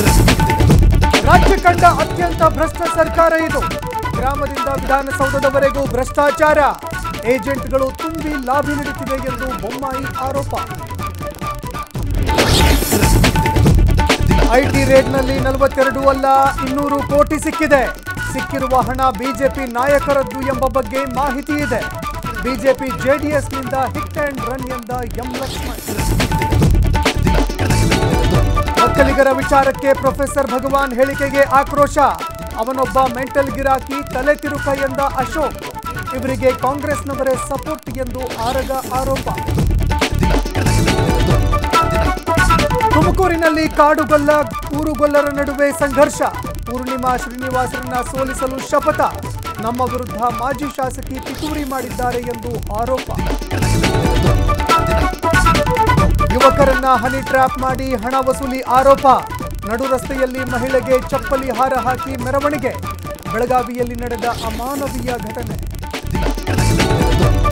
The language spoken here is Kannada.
ರಾಜ್ಯ ಕಂಡ ಅತ್ಯಂತ ಭ್ರಷ್ಟ ಸರ್ಕಾರ ಇದು ಗ್ರಾಮದಿಂದ ವಿಧಾನಸೌಧದವರೆಗೂ ಭ್ರಷ್ಟಾಚಾರ ಏಜೆಂಟ್ಗಳು ತುಂಬಿ ಲಾಭಿ ನೀಡುತ್ತಿವೆ ಎಂದು ಬೊಮ್ಮಾಯಿ ಆರೋಪ ಐಟಿ ರೇಡ್ನಲ್ಲಿ ನಲವತ್ತೆರಡು ಅಲ್ಲ ಇನ್ನೂರು ಕೋಟಿ ಸಿಕ್ಕಿದೆ ಸಿಕ್ಕಿರುವ ಹಣ ಬಿಜೆಪಿ ನಾಯಕರದ್ದು ಎಂಬ ಬಗ್ಗೆ ಮಾಹಿತಿ ಇದೆ ಬಿಜೆಪಿ ಜೆಡಿಎಸ್ನಿಂದ ಹಿಟ್ ಅಂಡ್ ರನ್ ಎಂದ ಎಂ ಲಕ್ಷ್ಮಣ್ ಒಕ್ಕಲಿಗರ ವಿಚಾರಕ್ಕೆ ಪ್ರೊಫೆಸರ್ ಭಗವಾನ್ ಹೇಳಿಕೆಗೆ ಆಕ್ರೋಶ ಅವನೊಬ್ಬ ಮೆಂಟಲ್ ಗಿರಾಕಿ ತಲೆ ತಿರುಕ ಎಂದ ಅಶೋಕ್ ಇವರಿಗೆ ಕಾಂಗ್ರೆಸ್ನವರೇ ಸಪೋರ್ಟ್ ಎಂದು ಆರಗ ಆರೋಪ ತುಮಕೂರಿನಲ್ಲಿ ಕಾಡುಗೊಲ್ಲ ಊರುಗೊಲ್ಲರ ನಡುವೆ ಸಂಘರ್ಷ ಪೂರ್ಣಿಮಾ ಶ್ರೀನಿವಾಸರನ್ನ ಸೋಲಿಸಲು ಶಪಥ ನಮ್ಮ ವಿರುದ್ಧ ಮಾಜಿ ಶಾಸಕಿ ಪಿತೂರಿ ಮಾಡಿದ್ದಾರೆ ಎಂದು ಆರೋಪ ಯುವಕರನ್ನ ಹನಿ ಟ್ರ್ಯಾಪ್ ಮಾಡಿ ಹಣ ವಸೂಲಿ ಆರೋಪ ನಡು ರಸ್ತೆಯಲ್ಲಿ ಮಹಿಳೆಗೆ ಚಪ್ಪಲಿ ಹಾರ ಹಾಕಿ ಮೆರವಣಿಗೆ ಬೆಳಗಾವಿಯಲ್ಲಿ ನಡೆದ ಅಮಾನವೀಯ ಘಟನೆ